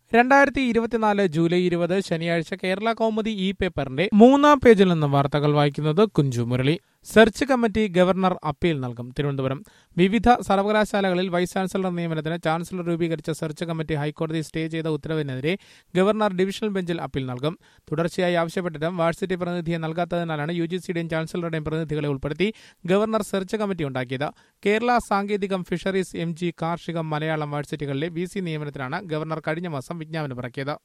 രണ്ടായിരത്തി ഇരുപത്തിനാല് ജൂലൈ ഇരുപത് ശനിയാഴ്ച കേരള കൗമുദി ഇ പേപ്പറിന്റെ മൂന്നാം പേജിൽ നിന്ന് വാർത്തകൾ വായിക്കുന്നത് Kunchu Murali search committee governor appeal നൽകും തിരുവനന്തപുരം വിവിധ സർവകലാശാലകളിൽ വൈസ് ചാൻസലർ നിയമനത്തിന് ചാൻസലർ രൂപീകരിച്ച സെർച്ച് കമ്മിറ്റി ഹൈക്കോടതി സ്റ്റേ ചെയ്ത ഉത്തരവിനെതിരെ ഗവർണർ ഡിവിഷണൽ ബെഞ്ചിൽ അപ്പീൽ നൽകും തുടർച്ചയായി ആവശ്യപ്പെട്ടിട്ടും വാഴ്സിറ്റി പ്രതിനിധിയെ നൽകാത്തതിനാലാണ് യു ജി സിയുടെയും ചാൻസലറുടെയും പ്രതിനിധികളെ ഉൾപ്പെടുത്തി ഗവർണർ സെർച്ച് കമ്മിറ്റി ഉണ്ടാക്കിയത് കേരള സാങ്കേതികം ഫിഷറീസ് എം ജി കാർഷികം മലയാളം വാഴ്സിറ്റികളിലെ വി സി നിയമനത്തിനാണ് ഗവർണർ കഴിഞ്ഞ മാസം വിജ്ഞാപനം ഇറക്കിയത്